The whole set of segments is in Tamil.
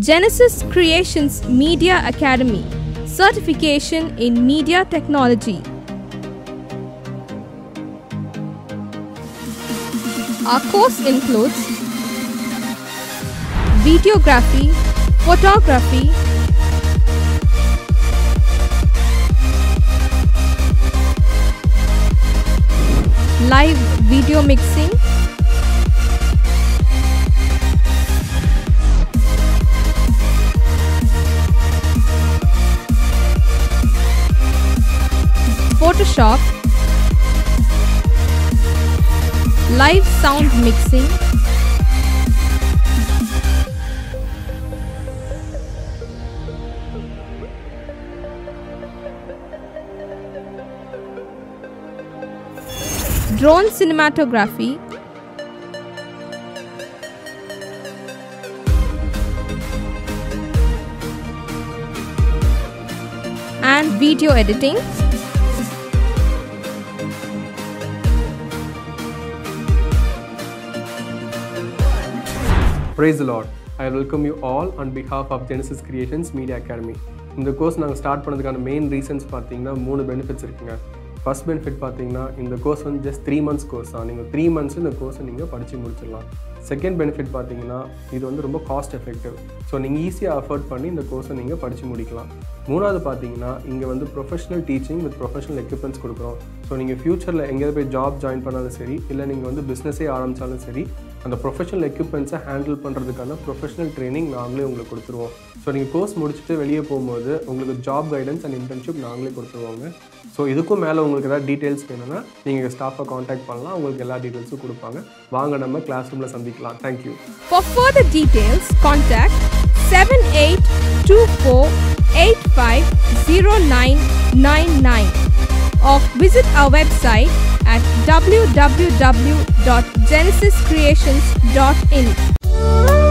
Genesis Creations Media Academy Certification in Media Technology. Our course includes videography, photography, live video mixing, Photoshop, live sound mixing, drone cinematography, and video editing. Praise the Lord. I welcome you all on behalf of Genesis Creations Media Academy. இந்த கோர்ஸ் நாங்கள் ஸ்டார்ட் பண்ணதுக்கான மெயின் ரீசன்ஸ் பார்த்தீங்கன்னா மூணு பெனிஃபிட்ஸ் இருக்குங்க ஃபர்ஸ்ட் பெனிஃபிட் பார்த்தீங்கன்னா இந்த கோர்ஸ் வந்து ஜஸ்ட் த்ரீ மந்த்ஸ் கோர்ஸ் தான் நீங்கள் த்ரீ மந்த்ஸ் இந்த கோர்ஸை நீங்கள் படித்து முடிச்சிடலாம் செகண்ட் பெனிஃபிட் பார்த்தீங்கன்னா இது வந்து ரொம்ப காஸ்ட் எஃபெக்டிவ் ஸோ நீங்கள் ஈஸியாக அஃபோர்ட் பண்ணி இந்த கோர்ஸை நீங்கள் படித்து முடிக்கலாம் மூணாவது பார்த்தீங்கன்னா இங்கே வந்து professional teaching with professional equipments கொடுக்குறோம் ஸோ நீங்கள் ஃப்யூச்சரில் எங்கேயாவது போய் ஜாப் ஜாயின் பண்ணாலும் சரி இல்லை நீங்கள் வந்து பிஸ்னஸே ஆரம்பித்தாலும் சரி அந்த ப்ரொஃபஷனல் எக்யூப்மெண்ட்ஸை ஹேண்டில் பண்ணுறதுக்கான ப்ரொஃபஷனல் ட்ரைனிங் நாங்களே உங்களுக்கு கொடுத்துருவோம் ஸோ நீங்கள் கோர்ஸ் முடிச்சுட்டு வெளியே போகும்போது உங்களுக்கு ஜாப் கைடன்ஸ் அண்ட் இன்டர்ன்ஷிப் நாங்களே கொடுத்துருவோங்க ஸோ இதுக்கும் மேலே உங்களுக்கு ஏதாவது டீட்டெயில்ஸ் வேணும்னா நீங்கள் ஸ்டாஃபை காண்டாக்ட் பண்ணலாம் உங்களுக்கு எல்லா டீட்டெயில்ஸும் கொடுப்பாங்க வாங்க நம்ம கிளாஸ் ரூமில் சந்திக்கலாம் thank you For further details, contact 7824850999 or visit our website at www.genesiscreations.in.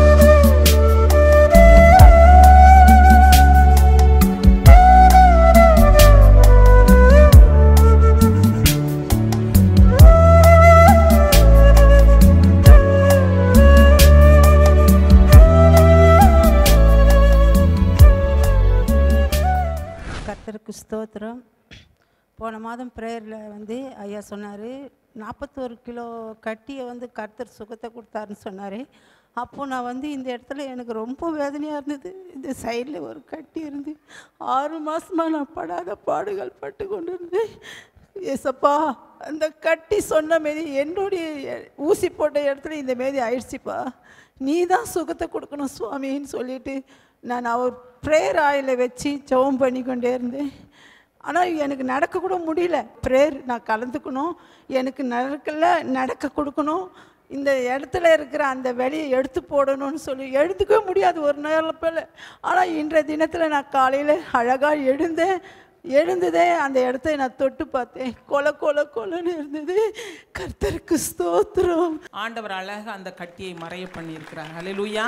கர்த்தருக்கு ஸ்தோத்திரம் போன மாதம் ப்ரேயரில் வந்து ஐயா சொன்னார் நாற்பத்தோரு கிலோ கட்டியை வந்து கர்த்தர் சுகத்தை கொடுத்தாருன்னு சொன்னார் அப்போது நான் வந்து இந்த இடத்துல எனக்கு ரொம்ப வேதனையாக இருந்தது இந்த சைடில் ஒரு கட்டி இருந்து ஆறு மாதமாக நான் படாத பாடுகள் பட்டு கொண்டு இருந்தேன் ஏசப்பா அந்த கட்டி சொன்ன மாரி என்னுடைய ஊசி போட்ட இடத்துல இந்த மாரி ஆயிடுச்சுப்பா நீ தான் சுகத்தை கொடுக்கணும் சுவாமின்னு சொல்லிட்டு நான் அவர் ப்ரேயர் ஆயில வச்சு ஜெபம் பண்ணி கொண்டே இருந்தேன் ஆனால் எனக்கு நடக்க கூட முடியல ப்ரேயர் நான் கலந்துக்கணும் எனக்கு நடக்கல நடக்க கொடுக்கணும் இந்த இடத்துல இருக்கிற அந்த வெளியை எடுத்து போடணும்னு சொல்லி எழுதுக்கவே முடியாது ஒரு நேரத்தில் ஆனால் இன்றைய தினத்தில் நான் காலையில் அழகாக எழுந்தேன் எழுந்ததே அந்த இடத்த நான் தொட்டு பார்த்தேன் கொல கொல கொலன்னு இருந்தது கர்த்தருக்கு ஸ்தோத்திரம் ஆண்டவர் அழகாக அந்த கட்டியை மறைய பண்ணியிருக்கிறார் ஹalleluya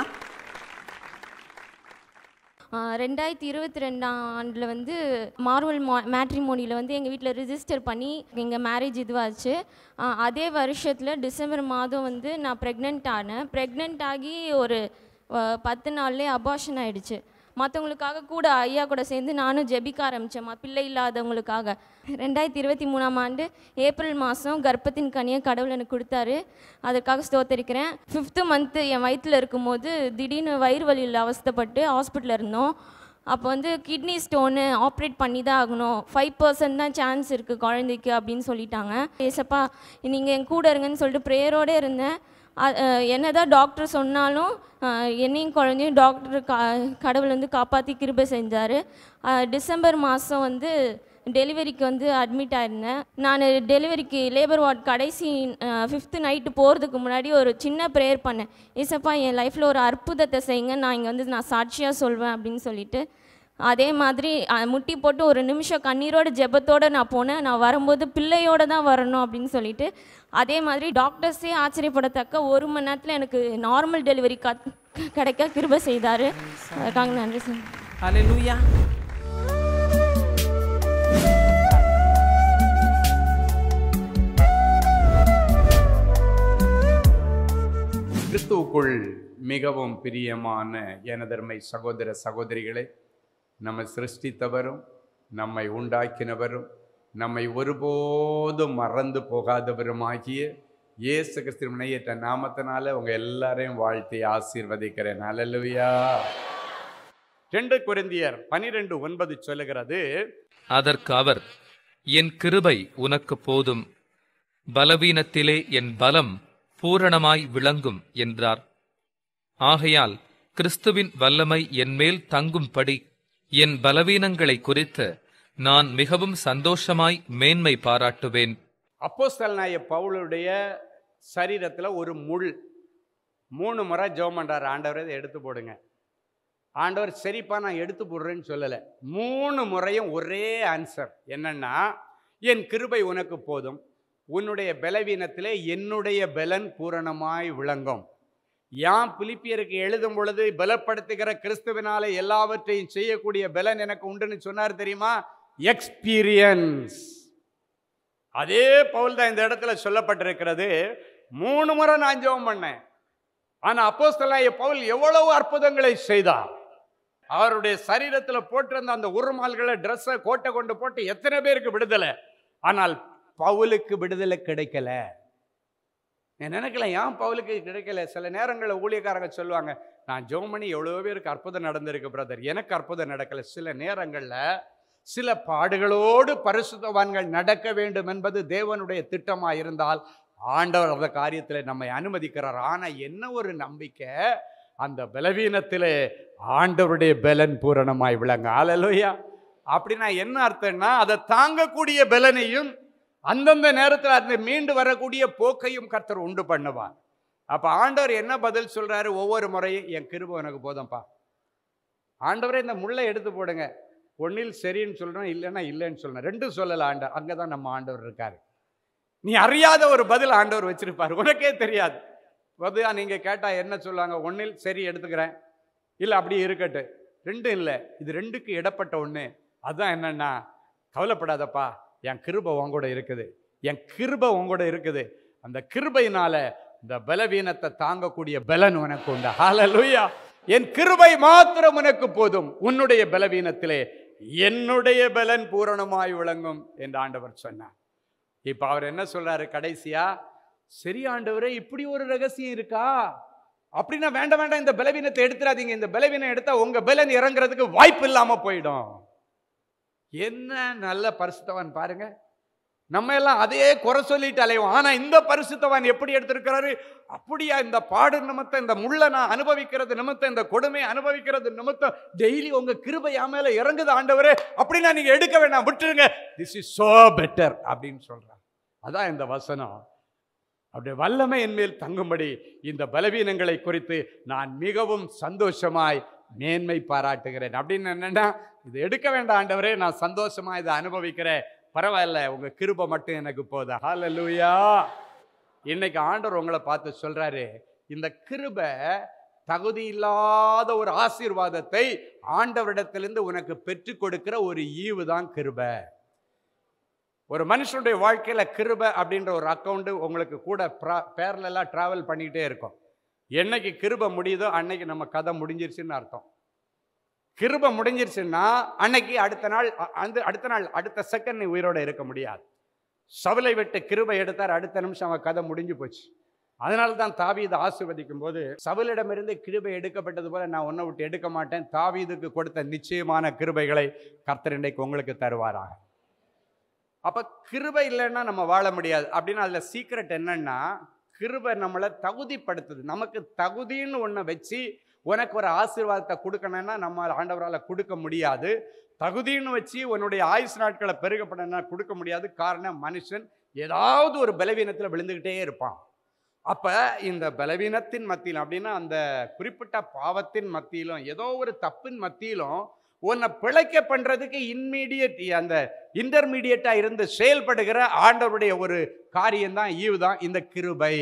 ரெண்டாயிரத்தி இருபத்தி ரெண்டாம் ஆண்டில் வந்து மார்வல் மா மேட்ரிமோனியில் வந்து எங்கள் வீட்டில் ரிஜிஸ்டர் பண்ணி எங்கள் மேரேஜ் இதுவாச்சு ஆ, அதே வருஷத்தில் டிசம்பர் மாதம் வந்து நான் ப்ரெக்னென்ட் ஆனேன் ப்ரெக்னென்ட் ஆகி ஒரு ஆ, பத்து நாள்லேயே அபார்ஷன் ஆயிடுச்சு மற்றவங்களுக்காக கூட ஐயா கூட சேர்ந்து நானும் ஜெபிக்க ஆரம்பித்தேன் ம பிள்ளை இல்லாதவங்களுக்காக ரெண்டாயிரத்தி இருபத்தி மூணாம் ஆண்டு ஏப்ரல் மாதம் கர்ப்பத்தின் கனியை கடவுள் எனக்கு கொடுத்தாரு அதுக்காக ஸ்தோத்தரிக்கிறேன் ஃபிஃப்த்து மந்த்து என் வயிற்றில் இருக்கும்போது திடீர்னு வயிறு வலியில் அவஸ்தைப்பட்டு ஹாஸ்பிட்டலில் இருந்தோம் அப்போ வந்து கிட்னி ஸ்டோனு ஆப்ரேட் பண்ணி தான் ஆகணும் ஃபைவ் பர்சன்ட் தான் சான்ஸ் இருக்குது குழந்தைக்கு அப்படின்னு சொல்லிட்டாங்க ஏசப்பா நீங்கள் என் கூட இருங்கன்னு சொல்லிட்டு ப்ரேயரோடு இருந்தேன் அ- அஹ் என்னதான் டாக்டர் சொன்னாலும் அஹ் என்னையும் குழந்தையும் டாக்டர் கா கடவுள் வந்து காப்பாற்றி கிருபை செஞ்சார் டிசம்பர் மாதம் வந்து டெலிவரிக்கு வந்து அட்மிட் ஆயிருந்தேன் நான் டெலிவரிக்கு லேபர் வார்ட் கடைசி ஃபிஃப்த்து நைட்டு போகிறதுக்கு முன்னாடி ஒரு சின்ன ப்ரேயர் பண்ணேன் ஏசப்பா என் லைஃப்பில் ஒரு அற்புதத்தை செய்யுங்க நான் இங்கே வந்து நான் சாட்சியாக சொல்வேன் அப்படின்னு சொல்லிட்டு அதே மாதிரி அஹ், முட்டி போட்டு ஒரு நிமிஷம் கண்ணீரோட ஜெபத்தோட நான் போனேன் நான் வரும்போது பிள்ளையோட தான் வரணும் அப்படின்னு சொல்லிட்டு அதே மாதிரி டாக்டர்ஸே ஆச்சரியப்படத்தக்க ஒரு மணி நேரத்தில் எனக்கு நார்மல் டெலிவரி கத் கிடைக்க கிருபை செய்தார் அதுக்காக நன்றி சார் ஹalleluya கிறிஸ்துவுக்குள் கிறிஸ்துவுக்குள் மிகவும் பிரியமான எனதர்மை சகோதர சகோதரிகளே நம்மை சிருஷ்டித்தவரும் நம்மை உண்டாக்கினவரும் நம்மை ஒருபோதும் மறந்து போகாதவருமாகிய இயேசு கிறிஸ்து முனையற்ற நாமத்தினால உங்க எல்லாரையும் வாழ்த்தி ஆசீர்வதிக்கிறேன் அல்லேலூயா ரெண்டு குருந்தியர் பனிரெண்டு ஒன்பது சொல்லுகிறது அதற்கு அவர் என் கிருபை உனக்கு போதும் பலவீனத்திலே என் பலம் பூரணமாய் விளங்கும் என்றார் ஆகையால் கிறிஸ்துவின் வல்லமை என்மேல் தங்கும்படி என் பலவீனங்களை குறித்து நான் மிகவும் சந்தோஷமாய் மேன்மை பாராட்டுவேன் அப்போஸ்தலனாய பவுலுடைய சரீரத்தில் ஒரு முள் மூணு முறை ஜெபம் பண்றாரு ஆண்டவரை இதை எடுத்து போடுங்க ஆண்டவர் சரிப்பா நான் எடுத்து போடுறேன்னு சொல்லலை மூணு முறையும் ஒரே ஆன்சர் என்னன்னா என் கிருபை உனக்கு போதும் உன்னுடைய பலவீனத்திலே என்னுடைய பலன் பூரணமாய் விளங்கும் யாம் பிலிப்பியருக்கு எழுதும் பொழுது பலப்படுத்துகிற கிறிஸ்துவினாலே எல்லாவற்றையும் செய்யக்கூடிய பலன் எனக்கு உண்டுன்னு சொன்னார் தெரியுமா எக்ஸ்பீரியன்ஸ் அதே பவுல் தான் இந்த இடத்துல சொல்லப்பட்டிருக்கிறது மூணு முறை நான் ஜெபம் பண்ணேன் ஆனா அப்போஸ்தலனாகிய பவுல் எவ்வளவு அற்புதங்களை செய்தார் அவருடைய சரீரத்தில் போட்டிருந்த அந்த உருமால்களை ட்ரெஸ்ஸை கோட்டை கொண்டு போட்டு எத்தனை பேருக்கு விடுதலை ஆனால் பவுலுக்கு விடுதலை கிடைக்கல நான் நினைக்கல ஏன் பவுலுக்கு கிடைக்கல சில நேரங்களில் ஊழியக்காரங்க சொல்லுவாங்க நான் ஜெபம் பண்ணி எவ்வளோ பேருக்கு அற்புதம் நடந்திருக்கு பிரதர் எனக்கு அற்புதம் நடக்கல சில நேரங்களில் சில பாடுகளோடு பரிசுத்தவான்கள் நடக்க வேண்டும் என்பது தேவனுடைய திட்டமாக இருந்தால் ஆண்டவர் அந்த காரியத்தில் நம்மை அனுமதிக்கிறார் ஆனால் என்ன ஒரு நம்பிக்கை அந்த பலவீனத்திலே ஆண்டவருடைய பலன் பூரணமாய் விளங்க ஆலலோயா அப்படின்னா என்ன அர்த்தம்னா அதை தாங்கக்கூடிய பலனையும் அந்தந்த நேரத்தில் அந்த மீண்டு வரக்கூடிய போக்கையும் கர்த்தர் உண்டு பண்ணுவார் அப்போ ஆண்டவர் என்ன பதில் சொல்றாரு ஒவ்வொரு முறையும் என் கிருபை எனக்கு போதும்ப்பா ஆண்டவரே இந்த முள்ளை எடுத்து போடுங்க ஒன்னில் சரின்னு சொல்றேன் இல்லைன்னா இல்லைன்னு சொல்றேன் ரெண்டும் சொல்லல ஆண்டவர் அங்கே தான் நம்ம ஆண்டவர் இருக்காரு நீ அறியாத ஒரு பதில் ஆண்டவர் வச்சிருப்பார் உனக்கே தெரியாது பொதுவாக நீங்கள் கேட்டால் என்ன சொல்லுவாங்க ஒன்றில் சரி எடுத்துக்கிறேன் இல்லை அப்படியே இருக்கட்டும் ரெண்டும் இல்லை இது ரெண்டுக்கு இடப்பட்ட ஒன்று அதுதான் என்னன்னா கவலைப்படாதப்பா என் கிருபை உங்கூட இருக்குது என் கிருபை உங்கூட இருக்குது அந்த கிருபையினால இந்த பலவீனத்தை தாங்கக்கூடிய பலன் உனக்கு உண்டு ஹalleluya என் கிருபை மாத்திரம் உனக்கு போதும் உன்னுடைய பலவீனத்திலே என்னுடைய பலன் பூரணமாய் விளங்கும் என்று ஆண்டவர் சொன்னார் இப்ப அவர் என்ன சொல்றாரு கடைசியா சரி ஆண்டவரே இப்படி ஒரு ரகசியம் இருக்கா அப்படின்னா வேண்டாம் வேண்டாம் இந்த பலவீனத்தை எடுத்துறாதீங்க இந்த பலவீனம் எடுத்தா உங்க பலன் இறங்குறதுக்கு வாய்ப்பு இல்லாம போயிடும் என்ன நல்ல பரிசுத்தவான் பாருங்க நம்ம எல்லாம் அதே குறை சொல்லிட்டு அலைவோம் ஆனா இந்த பரிசுத்தவான் எப்படி எடுத்திருக்கிறாரு அப்படியா இந்த பாடு நிமித்தம் இந்த முள்ள நான் அனுபவிக்கிறது நிமித்தம் இந்த கொடுமை அனுபவிக்கிறது நிமித்தம் டெய்லி உங்க கிருபை என் மேல இறங்குது ஆண்டவரே அப்படின்னா நீங்க எடுக்க வேண்டாம் விட்டுருங்க திஸ் இஸ் சோ பெட்டர் அப்படின்னு சொல்றான் அதான் இந்த வசனம் அப்படி வல்லமை என் மேல் தங்கும்படி இந்த பலவீனங்களை குறித்து நான் மிகவும் சந்தோஷமாய் மேன்மை பாராட்டுகிறேன் அப்படின்னு என்னன்னா இது எடுக்க வேண்டாம் ஆண்டவரே நான் சந்தோஷமா இதை அனுபவிக்கிறேன் பரவாயில்ல உங்க கிருபை மட்டும் எனக்கு போதா ஹalleluya இன்னைக்கு ஆண்டவர் உங்களை பார்த்து சொல்றாரு இந்த கிருபை தகுதி இல்லாத ஒரு ஆசீர்வாதத்தை ஆண்டவரிடத்திலிருந்து உனக்கு பெற்றுக் கொடுக்கிற ஒரு ஈவு தான் கிருபை ஒரு மனுஷனுடைய வாழ்க்கையில கிருபை அப்படின்ற ஒரு அக்கௌண்ட் உங்களுக்கு கூட பேரலாம் டிராவல் பண்ணிக்கிட்டே இருக்கும் என்னைக்கு கிருபை முடியுதோ அன்னைக்கு நம்ம கதை முடிஞ்சிருச்சுன்னு அர்த்தம் கிருபை முடிஞ்சிருச்சுன்னா அன்னைக்கு அடுத்த நாள் அ- அந்த அடுத்த நாள் அடுத்த செகண்ட் நீ உயிரோட இருக்க முடியாது சவுலை விட்டு கிருபை எடுத்தார் அடுத்த நிமிஷம் அவன் கதை முடிஞ்சு போச்சு அதனால தான் தாவீது ஆசீர்வதிக்கும் போது சவுலிடமிருந்து கிருபை எடுக்கப்பட்டது போல நான் உன்னை விட்டு எடுக்க மாட்டேன் தாவீதுக்கு கொடுத்த நிச்சயமான கிருபைகளை கர்த்தர் இன்றைக்கு உங்களுக்கு தருவாராக அப்ப கிருபை இல்லைன்னா நம்ம வாழ முடியாது அப்படின்னு அதுல சீக்ரெட் என்னன்னா கிருபை நம்மளை தகுதிப்படுத்துது நமக்கு தகுதின்னு ஒன்றை வச்சு உனக்கு ஒரு ஆசீர்வாதத்தை கொடுக்கணும்னா நம்ம ஆண்டவரால் கொடுக்க முடியாது தகுதின்னு வச்சு உன்னுடைய ஆயுசு நாட்களை பெருகப்படணும்னா கொடுக்க முடியாது காரணம் மனுஷன் ஏதாவது ஒரு பலவீனத்தில் விழுந்துக்கிட்டே இருப்பான் அப்ப இந்த பலவீனத்தின் மத்தியிலும் அப்படின்னா அந்த குறிப்பிட்ட பாவத்தின் மத்தியிலும் ஏதோ ஒரு தப்பின் மத்தியிலும் உன்னை பிழைக்க பண்றதுக்கு இன்மீடியட் அந்த இன்டர்மீடியட்டா இருந்து செயல்படுகிற ஆண்டவருடைய ஒரு காரியம்தான் ஈவு தான் இந்த கிருபை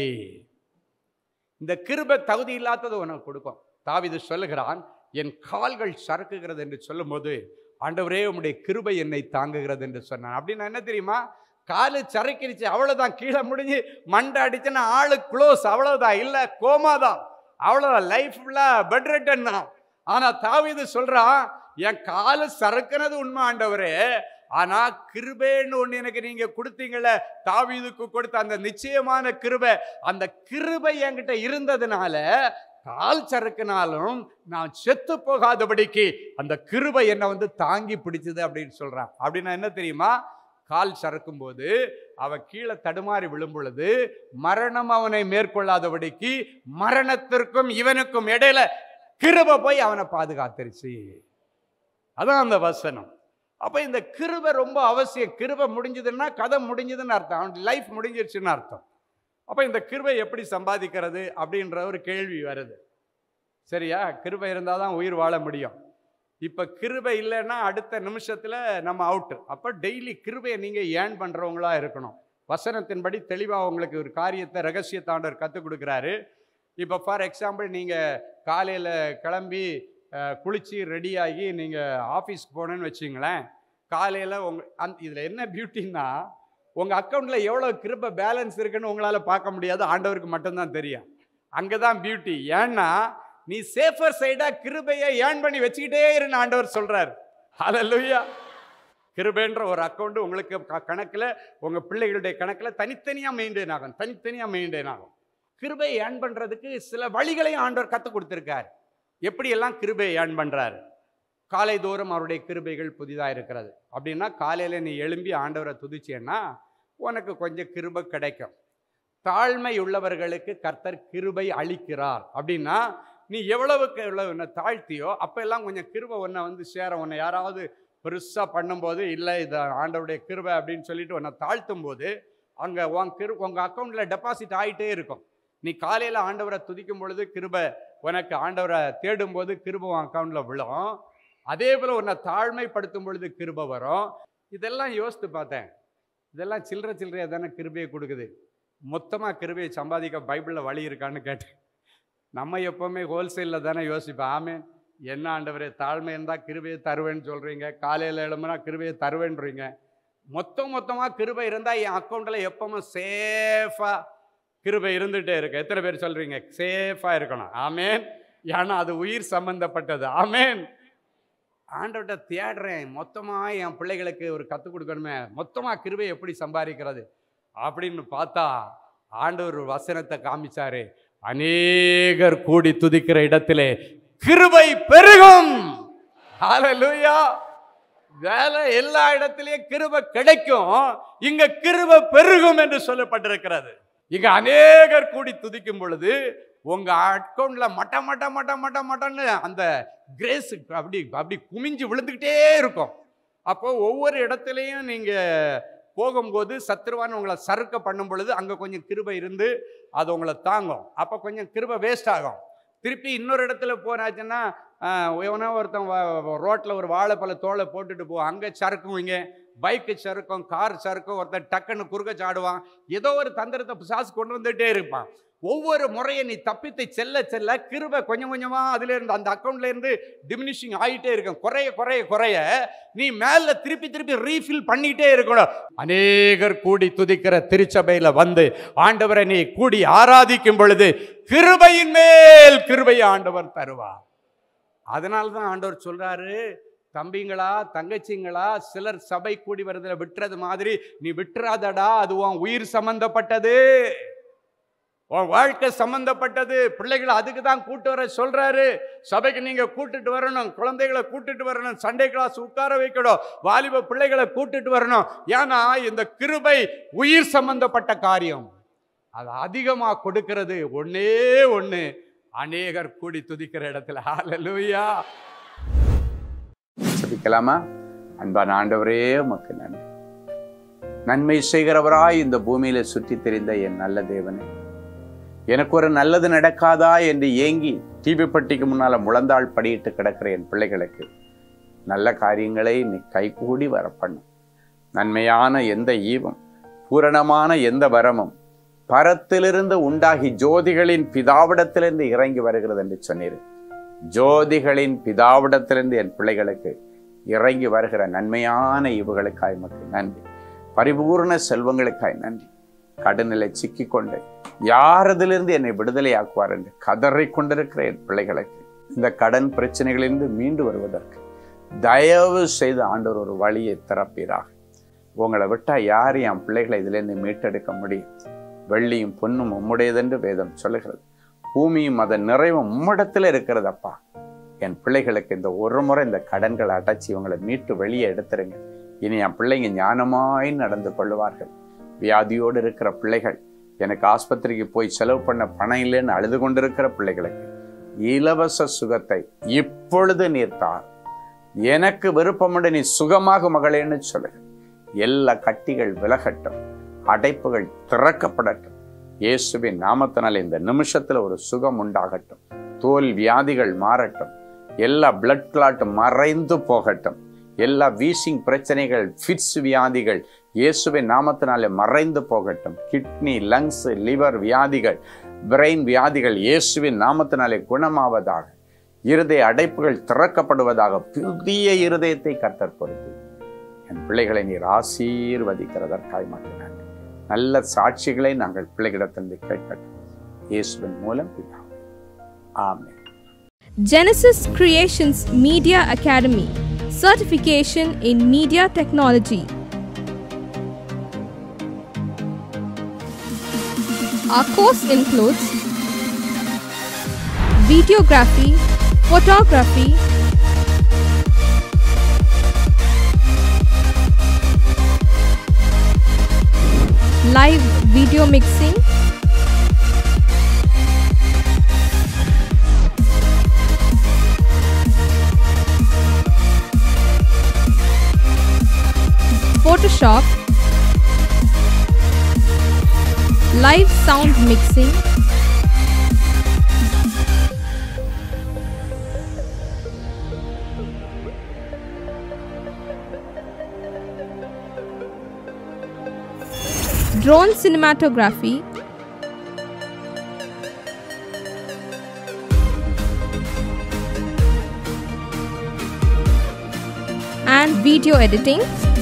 இந்த கிருபை தகுதி இல்லாதது உனக்கு கொடுக்கும் தாவிது சொல்லுகிறான் என் கால்கள் சறுக்குகிறது என்று சொல்லும்போது ஆண்டவரே உம்முடைய கிருபை என்னை தாங்குகிறது என்று சொன்னான் அப்படின்னா என்ன தெரியுமா காலு சறுக்கிருச்சு அவ்வளவுதான் கீழே முடிஞ்சு மண்டை அடிச்சுன்னா ஆளு க்ளோஸ் அவ்வளவுதான் இல்ல கோமாதான் அவ்வளோதான் லைஃப் ஃபுல்லாக பெட் ரிட்டன் தான் ஆனால் தாவீது சொல்கிறான் என் காலு சறுக்குனது உண்மை ஆண்டவரே ஆனா கிருபைன்னு ஒண்ணு எனக்கு நீங்க கொடுத்தீங்கல்ல தாவீதுக்கு கொடுத்த அந்த நிச்சயமான கிருபை அந்த கிருபை என்கிட்ட இருந்ததுனால கால் சறுக்குனாலும் நான் செத்து போகாதபடிக்கு அந்த கிருபை என்னை வந்து தாங்கி பிடிச்சது அப்படின்னு சொல்றான் அப்படின்னா என்ன தெரியுமா கால் சறுக்கும் போது அவன் கீழே தடுமாறி விழும் பொழுது மரணம் அவனை மேற்கொள்ளாதபடிக்கு மரணத்திற்கும் இவனுக்கும் இடையில கிருபை போய் அவனை பாதுகாத்துருச்சு அதான் அந்த வசனம் அப்போ இந்த கிருபை ரொம்ப அவசியம் கிருபை முடிஞ்சதுன்னா கதை முடிஞ்சதுன்னு அர்த்தம் அவன் லைஃப் முடிஞ்சிருச்சுன்னு அர்த்தம் அப்போ இந்த கிருபை எப்படி சம்பாதிக்கிறது அப்படின்ற ஒரு கேள்வி வருது சரியா கிருபை இருந்தால் தான் உயிர் வாழ முடியும் இப்போ கிருபை இல்லைன்னா அடுத்த நிமிஷத்தில் நம்ம அவுட்டு அப்போ டெய்லி கிருபையை நீங்கள் ஏர்ன் பண்ணுறவங்களா இருக்கணும் வசனத்தின்படி தெளிவாக உங்களுக்கு ஒரு காரியத்தை ரகசியத்தாண்டர் கற்றுக் கொடுக்குறாரு இப்போ ஃபார் எக்ஸாம்பிள் நீங்கள் காலையில் கிளம்பி அஹ், குளிச்சு ரெடியாகி நீங்கள் ஆஃபீஸ்க்கு போகணுன்னு வச்சிங்களேன் காலையில் உங்க அந் இதில் என்ன பியூட்டின்னா உங்கள் அக்கௌண்ட்டில் எவ்வளோ கிருப பேலன்ஸ் இருக்குன்னு உங்களால் பார்க்க முடியாது ஆண்டவருக்கு மட்டும்தான் தெரியும் அங்கே தான் பியூட்டி ஏன்னா நீ சேஃபர் சைடாக கிருபையை ஏர்ன் பண்ணி வச்சுக்கிட்டே இருன்னு ஆண்டவர் சொல்கிறார் ஹalleluya கிருபைன்ற ஒரு அக்கௌண்ட் உங்களுக்கு க- கணக்கில் உங்கள் பிள்ளைகளுடைய கணக்கில் தனித்தனியாக மெயின்டைன் ஆகும் தனித்தனியாக மெயின்டைன் ஆகும் கிருபை ஏர்ன் பண்ணுறதுக்கு சில வழிகளையும் ஆண்டவர் கற்றுக் கொடுத்துருக்கார் எப்படியெல்லாம் கிருபை ஏர்ன் பண்ணுறாரு காலை தோறும் அவருடைய கிருபைகள் புதிதாக இருக்கிறது அப்படின்னா காலையில் நீ எழும்பி ஆண்டவரை துதிச்சேன்னா உனக்கு கொஞ்சம் கிருபை கிடைக்கும் தாழ்மை உள்ளவர்களுக்கு கர்த்தர் கிருபை அளிக்கிறார் அப்படின்னா நீ எவ்வளவுக்கு எவ்வளவு உன்னை தாழ்த்தியோ அப்போ எல்லாம் கொஞ்சம் கிருபை உன்னை வந்து சேர உன்னை யாராவது பெருசாக பண்ணும்போது இல்லை இது ஆண்டவருடைய கிருபை அப்படின்னு சொல்லிட்டு உன்னை தாழ்த்தும் போது அங்கே உன் கிரு உங்கள் அக்கௌண்ட்டில் டெபாசிட் ஆகிட்டே இருக்கும் நீ காலையில் ஆண்டவரை துதிக்கும் பொழுது கிருபை உனக்கு ஆண்டவரை தேடும் போது கிருபை உன் அக்கௌண்ட்டில் விழும் அதே போல் உன்னை தாழ்மைப்படுத்தும் பொழுது கிருபை வரும் இதெல்லாம் யோசித்து பார்த்தேன் இதெல்லாம் சில்லற சில்லறையாக தானே கிருபையை கொடுக்குது மொத்தமாக கிருபையை சம்பாதிக்க பைபிளில் வழி இருக்கான்னு கேட்டேன் நம்ம எப்போவுமே ஹோல்சேலில் தானே யோசிப்போம் ஆமேன் என்ன ஆண்டவரே தாழ்மை இருந்தால் கிருபையை தருவேன்னு சொல்கிறீங்க காலையில் எழும்புனா கிருபையை தருவேன்றீங்க மொத்தம் மொத்தமாக கிருபை இருந்தால் என் அக்கௌண்ட்டில் எப்பவுமே சேஃபாக கிருபை இருந்துகிட்டே இருக்கு எத்தனை பேர் சொல்கிறீங்க சேஃபாக இருக்கணும் ஆமேன் ஏன்னா அது உயிர் சம்பந்தப்பட்டது ஆமேன் ஆண்டவர்கிட்ட தேடுறேன் மொத்தமாக என் பிள்ளைகளுக்கு ஒரு கற்றுக் கொடுக்கணுமே மொத்தமாக கிருபை எப்படி சம்பாதிக்கிறது அப்படின்னு பார்த்தா ஆண்டவர் ஒரு வசனத்தை காமிச்சாரு அநேகர் கூடி துதிக்கிற இடத்திலே கிருபை பெருகும் ஹalleluya வேலை எல்லா இடத்திலையும் கிருபை கிடைக்கும் இங்க கிருபை பெருகும் என்று சொல்லப்பட்டிருக்கிறது இங்க அநேகர் கூடி துதிக்கும் பொழுது உங்க அக்கௌண்ட்ல மட்ட மட்ட மட்ட மட்ட மட்டன்னு அந்த கிரேஸ் அப்படி அப்படி குமிஞ்சு விழுந்துக்கிட்டே இருக்கும் அப்போ ஒவ்வொரு இடத்துலையும் நீங்க போகும்போது சத்துருவான் உங்களை சறுக்க பண்ணும் பொழுது அங்கே கொஞ்சம் கிருபை இருந்து அது உங்களை தாங்கும் அப்போ கொஞ்சம் கிருபை வேஸ்ட் ஆகும் திருப்பி இன்னொரு இடத்துல போனாச்சுன்னா ஆஹ், எவனோ ஒருத்தன் ரோட்டில் ஒரு வாழைப்பழ தோலை போட்டுட்டு போ அங்கே சறுக்குவீங்க பைக்கு சறுக்கும் கார் சறுக்கும் ஒருத்தன் டக்குன்னு குறுக்க சாடுவான் ஏதோ ஒரு தந்திரத்தை பிசாசு கொண்டு வந்துட்டே இருப்பான் ஒவ்வொரு முறையை நீ தப்பித்து செல்ல செல்ல கிருபை கொஞ்சம் கொஞ்சமாக அதுல இருந்து அந்த அக்கௌண்ட்ல இருந்து டிமினிஷிங் ஆகிட்டே இருக்கும் குறைய குறைய குறைய நீ மேல திருப்பி திருப்பி ரீஃபில் பண்ணிட்டே இருக்கணும் அநேகர் கூடி துதிக்கிற திருச்சபையில வந்து ஆண்டவரை நீ கூடி ஆராதிக்கும் பொழுது கிருபையின் மேல் கிருபையை ஆண்டவர் தருவார் அதனால தான் ஆண்டவர் சொல்றாரு தம்பிங்களா தங்கச்சிங்களா சிலர் சபை கூடி வருதுல விட்டுறது மாதிரி நீ விட்டுறாதடா அது உன் உயிர் சம்பந்தப்பட்டது உன் வாழ்க்கை சம்பந்தப்பட்டது பிள்ளைகளை அதுக்கு தான் கூட்டு வர சொல்றாரு சபைக்கு நீங்க கூட்டிட்டு வரணும் குழந்தைகளை கூட்டிட்டு வரணும் சண்டே கிளாஸ் உட்கார வைக்கணும் வாலிப பிள்ளைகளை கூட்டிட்டு வரணும் ஏன்னா இந்த கிருபை உயிர் சம்பந்தப்பட்ட காரியம் அது அதிகமா கொடுக்கிறது ஒண்ணே ஒண்ணு அநேகர் கூடி துதிக்கிற இடத்துல ஹalleluya ஜெபிக்கலாமா அன்பான ஆண்டவரே உமக்கு நன்றி நன்மை செய்கிறவராய் இந்த பூமியில சுற்றி தெரிந்த என் நல்ல தேவனே எனக்கு ஒரு நல்லது நடக்காதா என்று ஏங்கி டிவி பட்டிக்கு முன்னால முழந்தாள் படியிட்டு கிடக்கிற என் பிள்ளைகளுக்கு நல்ல காரியங்களை நீ கைகூடி வரப்பண்ணும் நன்மையான எந்த ஈவம் பூரணமான எந்த வரமும் பரத்திலிருந்து உண்டாகி ஜோதிகளின் பிதாவிடத்திலிருந்து இறங்கி வருகிறது என்று சொன்னீர் ஜோதிகளின் பிதாவிடத்திலிருந்து என் பிள்ளைகளுக்கு இறங்கி வருகிற நன்மையான இவுகளுக்காய் மக்கள் நன்றி பரிபூர்ண செல்வங்களுக்காய் நன்றி கடனில் சிக்கிக்கொண்டு யாரதிலிருந்து என்னை விடுதலையாக்குவார் என்று கதறிக் கொண்டிருக்கிற என் பிள்ளைகளுக்கு இந்த கடன் பிரச்சனைகளிலிருந்து மீண்டு வருவதற்கு தயவு செய்து ஆண்டவர் ஒரு வழியை திறப்பீராக உங்களை விட்டா யார் என் பிள்ளைகளை இதிலிருந்து மீட்டெடுக்க முடியும் வெள்ளியும் பொன்னும் உம்முடையதென்று வேதம் சொல்லுகிறது பூமியும் அதன் நிறைவும் உம்மிடத்தில் இருக்கிறதப்பா என் பிள்ளைகளுக்கு இந்த ஒரு முறை இந்த கடன்களை அடைச்சி இவங்களை மீட்டு வெளியே எடுத்துருங்க இனி என் பிள்ளைங்க ஞானமாய் நடந்து கொள்ளுவார்கள் வியாதியோடு இருக்கிற பிள்ளைகள் எனக்கு ஆஸ்பத்திரிக்கு போய் செலவு பண்ண பணம் இல்லைன்னு அழுது கொண்டிருக்கிற பிள்ளைகளுக்கு இலவச சுகத்தை இப்பொழுது நீர்த்தார் எனக்கு விருப்பமுண்டு நீ சுகமாக மகளேன்னு சொல்லு எல்லா கட்டிகள் விலகட்டும் அடைப்புகள் திறக்கப்படட்டும் இயேசுவின் நாமத்தினால் இந்த நிமிஷத்துல ஒரு சுகம் உண்டாகட்டும் தோல் வியாதிகள் மாறட்டும் எல்லா பிளட் கிளாட் மறைந்து போகட்டும் எல்லா வீசிங் பிரச்சனைகள் ஃபிட்ஸ் வியாதிகள் இயேசுவின் நாமத்தினாலே மறைந்து போகட்டும் கிட்னி லங்ஸ் லிவர் வியாதிகள் பிரெயின் வியாதிகள் இயேசுவின் நாமத்தினாலே குணமாவதாக இருதய அடைப்புகள் திறக்கப்படுவதாக புதிய இருதயத்தை கத்தர் பொறுத்து என் பிள்ளைகளை நீர் ஆசீர்வதிக்கிறதற்காய் மட்டும் நல்ல சாட்சிகளை நாங்கள் பிள்ளைகளிடத்திலிருந்து கேட்கட்டும் இயேசுவின் மூலம் பிதா ஆமென் Genesis Creations Media Academy Certification in Media Technology. Our course includes videography, photography, live video mixing, Photoshop, live sound mixing, drone cinematography, and video editing.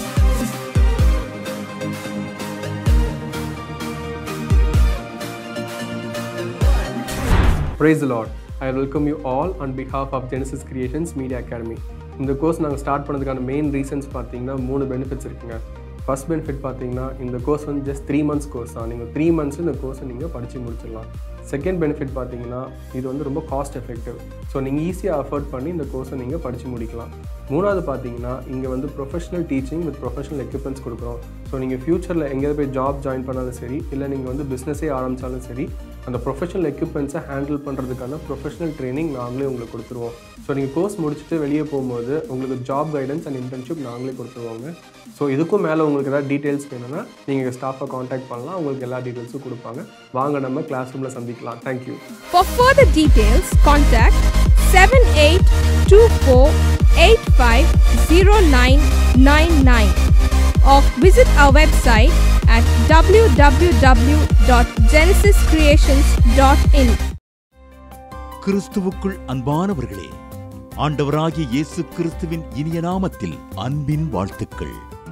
Praise the Lord. I welcome you all on behalf of Genesis Creations Media Academy. இந்த கோர்ஸ் நாங்கள் ஸ்டார்ட் பண்ணதுக்கான மெயின் ரீசன்ஸ் பார்த்தீங்கன்னா மூணு பெனிஃபிட்ஸ் இருக்குங்க ஃபர்ஸ்ட் பெனிஃபிட் பார்த்தீங்கன்னா இந்த கோர்ஸ் வந்து ஜஸ்ட் த்ரீ மந்த்ஸ் கோர்ஸ் தான் நீங்கள் த்ரீ மந்த்ஸ் இந்த கோர்ஸை நீங்கள் படித்து முடிச்சிடலாம் செகண்ட் பெனிஃபிட் பார்த்தீங்கன்னா இது வந்து ரொம்ப காஸ்ட் எஃபெக்டிவ் ஸோ நீங்கள் ஈஸியாக அஃபோர்ட் பண்ணி இந்த கோர்ஸை நீங்கள் படித்து முடிக்கலாம் மூணாவது பார்த்தீங்கன்னா இங்கே வந்து professional teaching with professional equipments கொடுக்குறோம் ஸோ நீங்கள் ஃப்யூச்சரில் எங்கேயாவது போய் ஜாப் ஜாயின் பண்ணாலும் சரி இல்லை நீங்கள் வந்து பிஸ்னஸே ஆரம்பித்தாலும் சரி அந்த ப்ரொஃபஷனல் எக்யூப்மெண்ட்ஸை ஹேண்டில் பண்ணுறதுக்கான ப்ரொஃபஷனல் ட்ரைனிங் நாங்களே உங்களுக்கு கொடுத்துருவோம் ஸோ நீங்கள் கோர்ஸ் முடிச்சுட்டு வெளியே போகும்போது உங்களுக்கு ஜாப் கைடன்ஸ் அண்ட் இன்டர்ன்ஷிப் நாங்களே கொடுத்துருவோங்க ஸோ இதுக்கும் மேலே உங்களுக்கு ஏதாவது டீட்டெயில்ஸ் வேணும்னா நீங்கள் ஸ்டாஃபை காண்டாக்ட் பண்ணலாம் உங்களுக்கு எல்லா டீட்டெயில்ஸும் கொடுப்பாங்க வாங்க நம்ம கிளாஸ் ரூமில் சந்திக்கலாம் thank you For further details, contact 7824850999 or visit our website at www.genesiscreations.in. கிறிஸ்துவுக்குள் அன்பானவர்களே ஆண்டவராகிய இயேசு கிறிஸ்துவின் இனிய நாமத்தில் அன்பின் வாழ்த்துக்கள்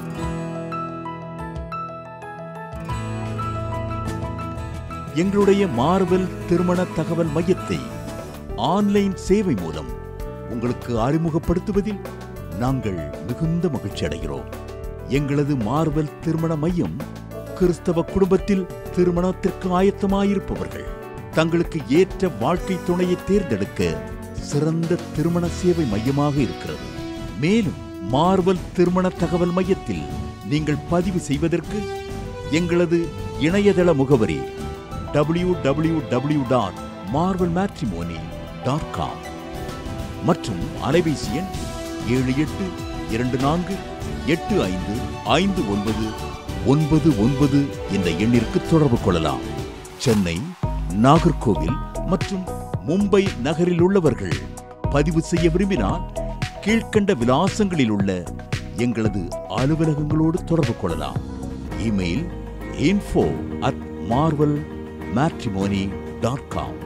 எங்களுடைய மார்வெல் திருமண தகவல் மையத்தை ஆன்லைன் சேவை மூலம் உங்களுக்கு அறிமுகப்படுத்துவதில் நாங்கள் மிகுந்த மகிழ்ச்சி அடைகிறோம் எங்களது மார்வெல் திருமண மையம் கிறிஸ்தவ குடும்பத்தில் திருமணத்திற்கு ஆயத்தமாயிருப்பவர்கள் தங்களுக்கு ஏற்ற வாழ்க்கை துணையை தேர்ந்தெடுக்க சிறந்த திருமண சேவை மையமாக இருக்கிறது மேலும் மார்வல் திருமண தகவல் மையத்தில் நீங்கள் பதிவு செய்வதற்கு எங்களது இணையதள முகவரி W W W dot Marvel Matrimony dot com மற்றும் அலைபேசி எண் ஏழு எட்டு இரண்டு நான்கு எட்டு ஐந்து ஐந்து ஒன்பது ஒன்பது ஒன்பது என்ற எண்ணிற்கு தொடர்பு கொள்ளலாம் சென்னை நாகர்கோவில் மற்றும் மும்பை நகரில் உள்ளவர்கள் பதிவு செய்ய விரும்பினால் கீழ்க்கண்ட விலாசங்களில் உள்ள எங்களது அலுவலகங்களோடு தொடர்பு கொள்ளலாம் email info at Marvel Matrimony dot com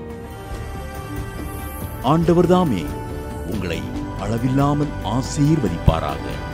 ஆண்டவர்தாமே உங்களை அளவில்லாமல் ஆசீர்வதிப்பாராக